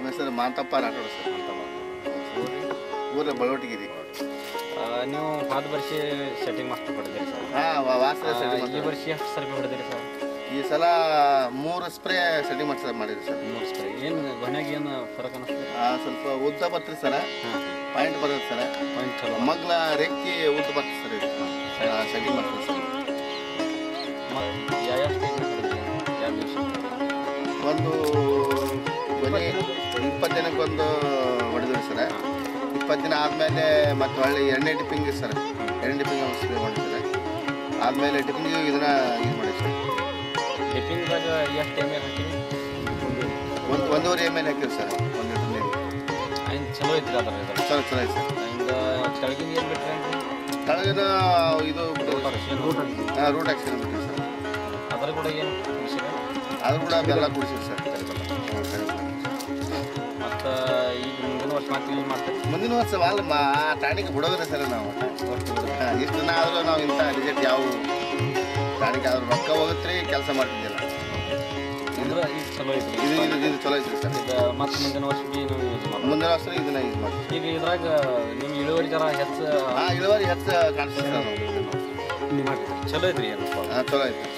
ನಮ್ಮ ಹೆಸರು ಮಾಂತಪ್ಪ ರಾಠೋಡ ಸರ್ ಊರ ಬಳವಟಗಿರಿ ಆ, ನೀವು ಹೋದ ವರ್ಷ ಸೆಟ್ಟಿಂಗ್ ಮಾಸ್ಟರ್ ಪಡೆದಿರಿ ಸರ್ ಹಾಂ ವಾಸದ ಆ, ಸೆಟ್ಟಿಂಗ್ ಈ ಮಾಡ್ತಾರೆ ವರ್ಷ ಎಷ್ಟು ಸರ್ವೆ ಹೊಡೆದಿರಿ ಸರ್ ಈ ಸಲ ಮೂರು ಸ್ಪ್ರೇ ಸೆಟ್ಟಿಂಗ್ ಮಾಡ್ತಾರೆ ಮಾಡಿರಿ ಸರ್ ಮೂರು ಸ್ಪ್ರೇ ಏನು ಗೊನೆಗೆ ಏನು ಫರಕ್ ಅನ್ನಿಸ್ತದೆ ಆ, ಸ್ವಲ್ಪ ಉದ್ದ ಬರ್ತದೆ ಸರ್ ಹಾಂ ಪಾಯಿಂಟ್ ಬರ್ತದೆ ಸರ್ ಪಾಯಿಂಟ್ ಚಲೋ ಮಗ್ಲ ರೆಕ್ಕಿ ಉದ್ದ ಬರ್ತದೆ ಸರ್ ಇದು ಸೆಟ್ಟಿಂಗ್ ಮಾಡ್ತಾರೆ ಸರ್ ಮತ್ತು ಯಾವ ಸ್ಟೇಜ್ ಹೊಡೆದಿರಿ ಯಾವ ದಿವಸ ಒಂದು ಕೊನೆ ಇಪ್ಪತ್ತು ದಿನಕ್ಕೊಂದು ಹೊಡೆದ್ರಿ ಸರ್ ಇಪ್ಪತ್ತು ದಿನ ಆದಮೇಲೆ ಮತ್ತೆ ಒಳ್ಳೆ ಎಣ್ಣೆ ಡಿಪ್ಪಿಂಗ್ ಸರ್ ಎಣ್ಣೆ ಡಿಪ್ಪಿಂಗ್ ಸ್ಪ್ರೇ ಮಾಡಿ ಸರ್ ಆದಮೇಲೆ ಡಿಪ್ಪಿಂಗ್ ಇದನ್ನ ಯೂಸ್ ಮಾಡಿ ಸರ್ ಡಿಪ್ಪಿಂಗ್ದಾಗ ಎಷ್ಟು ಎಮ್ ಎಲ್ ಹಾಕಿರಿ ಒಂದು ಒಂದೂವರೆ ಎಮ್ ಎಲ್ ಹಾಕಿರಿ ಸರ್ ಒಂದು ಲೀಟರ್ ನೀರು ಆಯ್ತು ಚಲೋ ಐತ್ರಿ ಅದ್ರ ಇದ್ರ ಚಲೋ ಚಲೋ ಐತೆ ಸರ್ ಹಿಂಗ ಕೆಳಗಿನ ಏನು ಬಿಟ್ರೆ ಕೆಳಗಿನ ಇದು ಹಾಂ ರೂಟ್ ಆಕ್ಸಿಡೆಂಟ್ ಬಿಟ್ಟಿರಿ ಸರ್ ಅದ್ರ ಕೂಡ ಏನು ಕುಡಿಸಿರಿ ಆದ್ರೂ ಕೂಡ ಬೆಲ್ಲ ಕುಡಿಸಿರಿ ಸರ್ ಮತ್ತು ಈಗ ಮುಂದಿನ ವರ್ಷ ಮತ್ತೆ ಏನು ಮಾಡ್ತೀರಿ ಮುಂದಿನ ವರ್ಷ ವಾಲ್ ಮಾ ಆ ಟಾಣಿಗೆ ಬಿಡೋದ್ರೆ ಸರ್ ನಾವು ಹಾ, ಇಷ್ಟು ದಿನ ಆದರೂ ನಾವು ಇಂಥ ರಿಸಲ್ಟ್ ಯಾವ ಟಾಣಿಗೆ ಆದ್ರೂ ರೊಕ್ಕ ಹೋಗುತ್ತೆ ರೀ ಕೆಲಸ ಮಾಡ್ತಿದ್ದಿಲ್ಲ ಅಂದ್ರೆ ಈಗ ಚಲೋ ಐತ್ರಿ ಇದು ಇದು ಇದು ಚಲೋ ಐತ್ರಿ ಸರ್ ಇದು ಮತ್ತೆ ಮುಂದಿನ ವರ್ಷಕ್ಕೆ ನಾವು ಯೂಸ್ ಮಾಡ್ತೀವಿ ಮುಂದಿನ ವರ್ಷ ಇದನ್ನ ಯೂಸ್ ಮಾಡ್ತೀವಿ ಈಗ ಇದ್ರಾಗ ನಿಮ್ಮ ಇಳುವರಿ ಜರ ಹೆಚ್ಚು ಹಾಂ ಇಳುವರಿ ಹೆಚ್ಚು ಕಾಣಿಸ್ತದೆ ಸರ್ ನಮ್ಗೆ. ಚಲೋ ಐತ್ರಿ ಏನಪ್ಪ ಹಾಂ ಚಲೋ ಐತೆ